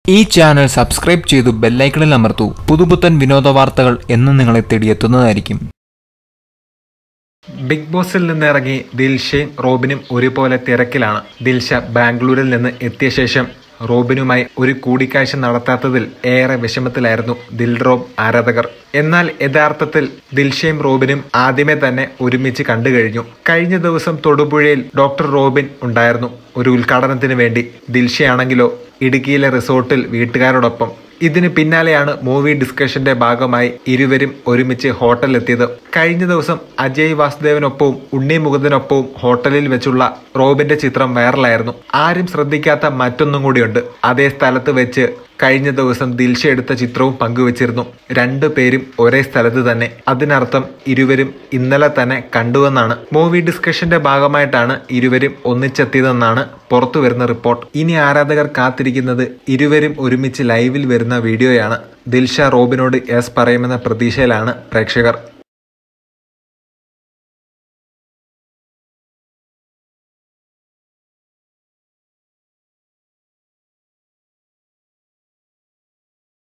ഈ channel subscribe ചെയ്തു ബെല്ലൈക്കണിൽ അമർത്തൂ പുതുപുത്തൻ വിനോദ വാർത്തകൾ എന്നും നിങ്ങളെ തേടിയെത്തുന്നതായിരിക്കും ബിഗ് ബോസിൽ നിന്ന് ഇറങ്ങി ദിൽഷയും റോബിനും ഒരുപോലെ തിരക്കിലാണ് ദിൽഷ ബാംഗ്ലൂരിൽ നിന്ന് എത്തിയ ശേഷം റോബിനുമായി ഒരു കൂടിക്കാഴ്ച നടത്താത്തതിൽ ഏറെ വിഷമത്തിലായിരുന്നു ദിൽറോബ് ആരാധകർ എന്നാൽ യഥാർത്ഥത്തിൽ ദിൽഷയും റോബിനും ആദ്യമേ തന്നെ ഒരുമിച്ച് കണ്ടു കഴിഞ്ഞു കഴിഞ്ഞ ദിവസം തൊടുപുഴയിൽ ഡോക്ടർ റോബിൻ ഉണ്ടായിരുന്നു ഒരു ഉദ്ഘാടനത്തിന് വേണ്ടി ദിൽഷയാണെങ്കിലോ ഇടുക്കിയിലെ റിസോർട്ടിൽ വീട്ടുകാരോടൊപ്പം ഇതിന് പിന്നാലെയാണ് മൂവി ഡിസ്കഷന്റെ ഭാഗമായി ഇരുവരും ഒരുമിച്ച് ഹോട്ടലിലെത്തിയത് കഴിഞ്ഞ ദിവസം അജയ് വാസുദേവനൊപ്പവും ഉണ്ണി മുകുന്ദനൊപ്പവും ഹോട്ടലിൽ വെച്ചുള്ള റോബിന്റെ ചിത്രം വൈറലായിരുന്നു ആരും ശ്രദ്ധിക്കാത്ത മറ്റൊന്നും കൂടിയുണ്ട് അതേ സ്ഥലത്ത് വെച്ച് കഴിഞ്ഞ ദിവസം ദിൽഷ എടുത്ത ചിത്രവും പങ്കുവച്ചിരുന്നു രണ്ടു പേരും ഒരേ സ്ഥലത്ത് തന്നെ അതിനർത്ഥം ഇരുവരും ഇന്നലെ തന്നെ കണ്ടുവെന്നാണ് മൂവി ഡിസ്കഷന്റെ ഭാഗമായിട്ടാണ് ഇരുവരും ഒന്നിച്ചെത്തിയതെന്നാണ് പുറത്തു വരുന്ന റിപ്പോർട്ട് ഇനി ആരാധകർ കാത്തിരിക്കുന്നത് ഇരുവരും ഒരുമിച്ച് ലൈവിൽ വരുന്ന വീഡിയോയാണ് ദിൽഷ റോബിനോട് എസ് പറയുമെന്ന പ്രതീക്ഷയിലാണ് പ്രേക്ഷകർ